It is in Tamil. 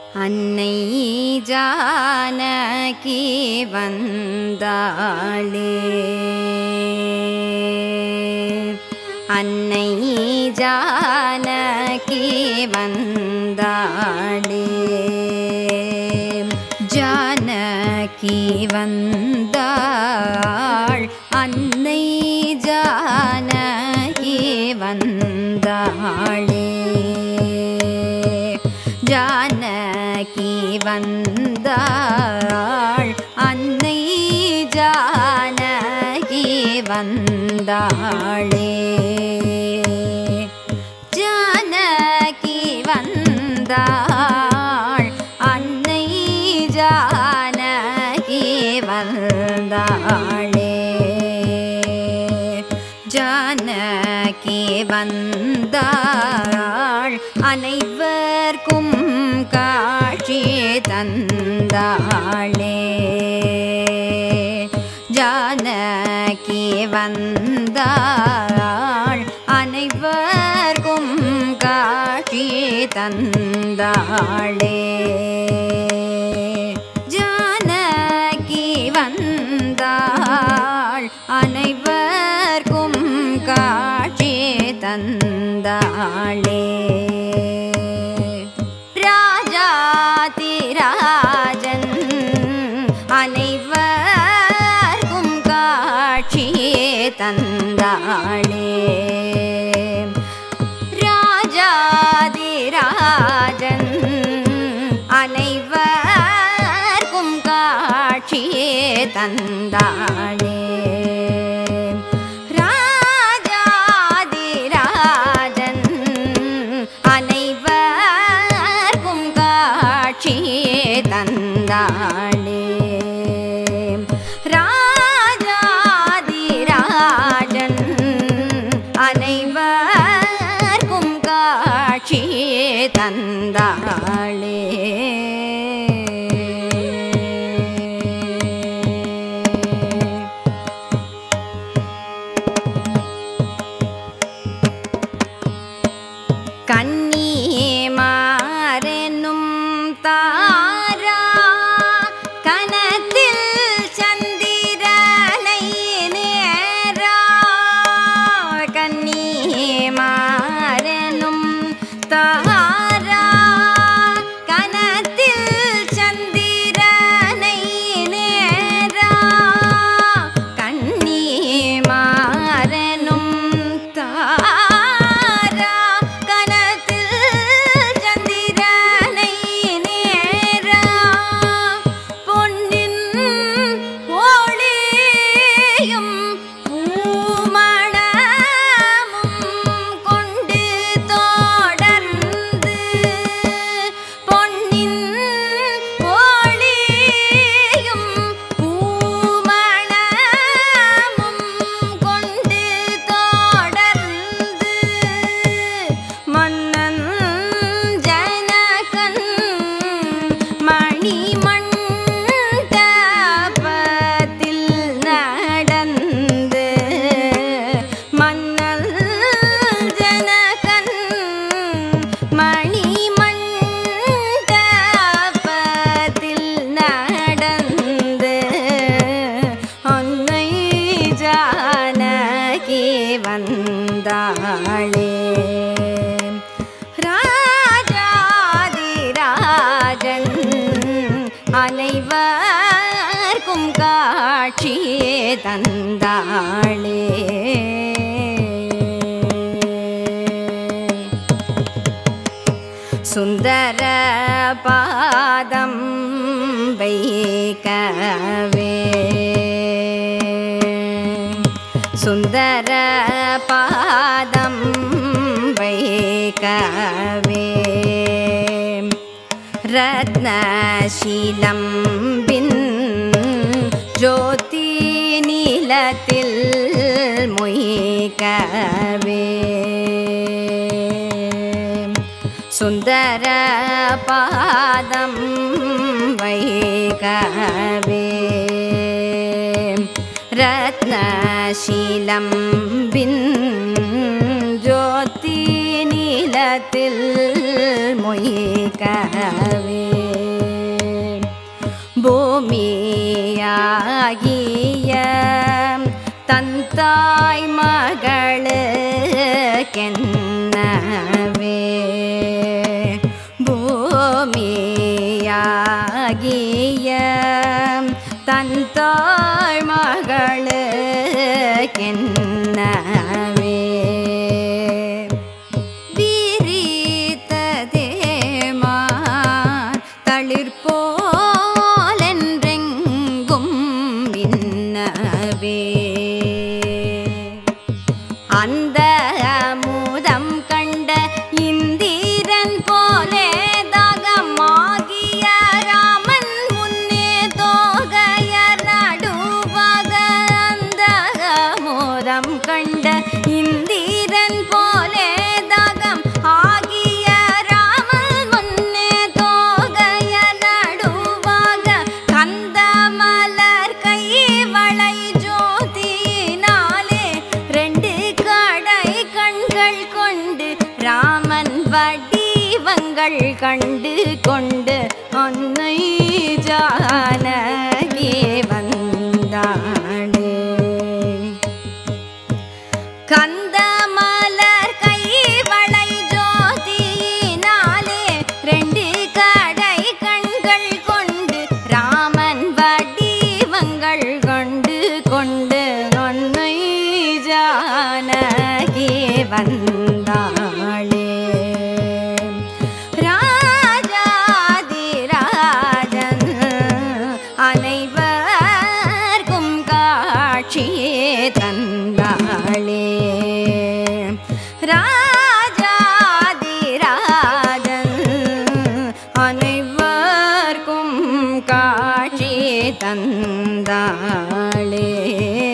அன்னை ஜானகி வந்தாளே அன்னை ஜானகி வந்தாளே ஜானகி வந்தாள் அன்னை ஜானகி வந்தாளே ஜானகி வந்தாள் அன்னை ஜானகி வந்தாளே ஜானகி வந்தாள் அன்னை ஜானகி வந்தாளே ஜானகி வந்தாள் அனைவர்க்கும் காட்சி தந்தாளே ஜானகி வந்தாள் அனைவர்க்கும் காட்சி தந்தாளே ஜானகி வந்தாள் அனைவர்க்கும் காட்சி தந்தாளே ராஜாதிராஜன் அனைவர்க்கும் காட்சி தந்தாளே ராஜாதிராஜன் அனைவர்க்கும் காட்சி தந்தாளே ராஜாதிராஜன் அனைவர்க்கும் காட்சி தந்தாளே ராஜாதிராஜன் அனைவர்க்கும் காட்சி தந்தாளே கன்னிமாரெனும் தாரா கனத்தில் சந்திரனை நேரா கன்னிமாரெனும் தாரா கனத்தில் சந்திரனை நேரா கன்னிமாரெனும் தாரா கனத்தில் சந்திரனை நேரா பொன்னின் ஒளியும் பூமணமும் கொண்டு தொடர்ந்து பொன்னின் ஒளியும் பூமணமும் கொண்டு தொடர்ந்து மன்னன் ஜனகன் மணிமண்டபத்தில் நடந்து மன்னல் ஜனகன் மணிமண்டபத்தில் நடந்து அன்னை ஜானகி வந்தாளே ராஜாதிராஜன் அனைவர்க்கும் காட்சி தந்தாளே சுந்தர பாதம் வைக்கவே சுந்தர பாதம் வைக்கவே ரத்னசீலம் பின் ஜோதி நீலத்தில் மொய்க்கவே சுந்தர பாதம் வைகவே ரத்னசீலம் பின் ஜோதி நீலத்தில் மொய்கவே பூமியாகிய தந்தாய் மகளுக்கென்னவே பூமியாகிய தந்தாய் மகளுக்கென்னவே விரித்ததேமா தளிர்போலென்றெங்கும் விண்ணவே அந்த அமுதம் கண்ட இந்திரன் போலே தாகமாகிய ராமன் முன்னே தோகையர் நடுவாக அந்த அமுதம் கண்ட இந்திரன் போலே தாகம் ஆகிய ராமன் முன்னே தோகையர் நடுவாக கந்த மலர் கை வளை ஜோதினாலே ரெண்டு கடை கண்கள் கொண்டு ராமன் வடிவங்கள் கண்டு கொண்டு அன்னை ஜானகி வந்தாளே கந்த மலர் கை வளை ஜோதியினாலே ரெண்டு கடை கண்கள் கொண்டு ராமன் வடிவங்கள் கொண்டு கொண்டு நொன்னை ஜானகி வந்தாளே ராஜாதிராஜன் அனைவர்க்கும் காட்சியே தந்தாளே ராஜாதிராஜன் அனைவர்க்கும் காட்சி தந்தாளே